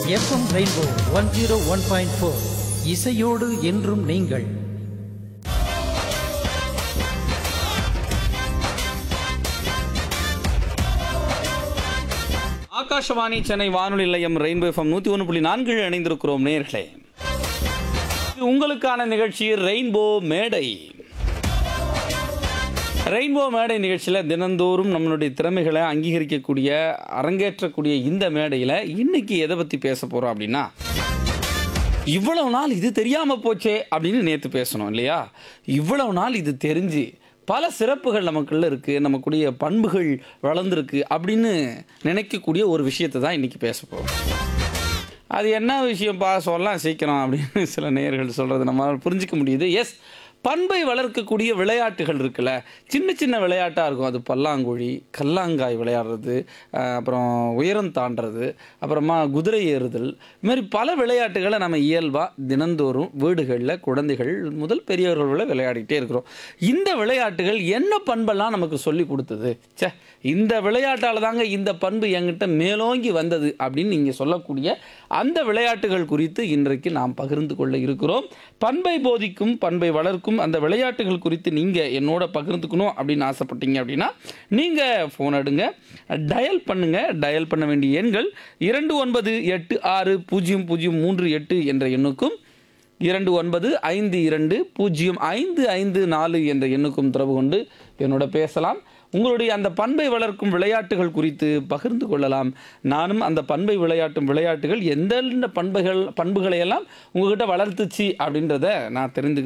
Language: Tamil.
FM rainbow one zero one point four இசையோடு என்றும் நீங்கள் ஆகாஷவாணி சென்னை வானொலி நிலையம் ரெயின்போ எஃப்எம் நூற்றி ஒன்று புள்ளி நான்கில் இணைந்திருக்கிறோம் நேர்களே இது உங்களுக்கான நிகழ்ச்சி ரெயின்போ மேடை ரெயின்போ மேடை நிகழ்ச்சியில் தினந்தோறும் நம்மளுடைய திறமைகளை அங்கீகரிக்கக்கூடிய அரங்கேற்றக்கூடிய இந்த மேடையில் இன்னைக்கு எதை பற்றி பேச போகிறோம் அப்படின்னா இவ்வளவு நாள் இது தெரியாமல் போச்சே அப்படின்னு நேற்று பேசணும் இல்லையா இவ்வளவு நாள் இது தெரிஞ்சு பல சிறப்புகள் நமக்குள்ள இருக்குது நமக்குடைய பண்புகள் வளர்ந்துருக்கு அப்படின்னு நினைக்கக்கூடிய ஒரு விஷயத்தை தான் இன்றைக்கி பேச போகிறோம் அது என்ன விஷயம்ப்பா சொல்லலாம் சீக்கிரம் அப்படின்னு சில நேயர்கள் சொல்கிறது நம்மளால் புரிஞ்சிக்க முடியுது எஸ் பண்பை வளர்க்கக்கூடிய விளையாட்டுகள் இருக்குல்ல சின்ன சின்ன விளையாட்டாக இருக்கும் அது பல்லாங்குழி கல்லாங்காய் விளையாடுறது அஹ் அப்புறம் உயரம் தாண்டுறது அப்புறமா குதிரை ஏறுதல் இது மாதிரி பல விளையாட்டுகளை நம்ம இயல்பாக தினந்தோறும் வீடுகளில் குழந்தைகள் முதல் பெரியவர்களோட விளையாடிட்டே இருக்கிறோம் இந்த விளையாட்டுகள் என்ன பண்பெல்லாம் நமக்கு சொல்லி கொடுத்தது ச்சே இந்த விளையாட்டால் தாங்க இந்த பண்பு என்கிட்ட மேலோங்கி வந்தது அப்படின்னு நீங்கள் சொல்லக்கூடிய அந்த விளையாட்டுகள் குறித்து இன்றைக்கு நாம் பகிர்ந்து கொள்ள இருக்கிறோம் பண்பை போதிக்கும் பண்பை வளர்க்கும் அந்த விளையாட்டுகள் குறித்து நீங்கள் என்னோட பகிர்ந்துக்கணும் அப்படின்னு ஆசைப்பட்டீங்க அப்படின்னா நீங்கள் ஃபோன் எடுங்க டயல் பண்ணுங்க டயல் பண்ண வேண்டிய எண்கள் இரண்டு ஒன்பது எட்டு ஆறு பூஜ்ஜியம் பூஜ்ஜியம் மூன்று எட்டு என்ற எண்ணுக்கும் இரண்டு ஒன்பது ஐந்து இரண்டு பூஜ்ஜியம் ஐந்து ஐந்து நாலு என்ற எண்ணுக்கும் தொடர்பு கொண்டு என்னோட பேசலாம் உங்களுடைய அந்த பண்பை வளர்க்கும் விளையாட்டுகள் குறித்து பகிர்ந்து கொள்ளலாம் நானும் அந்த பண்பை விளையாட்டும் விளையாட்டுகள் எந்தெந்த பண்புகள் பண்புகளை எல்லாம் உங்ககிட்ட வளர்த்துச்சு அப்படின்றத நான் தெரிந்துக்க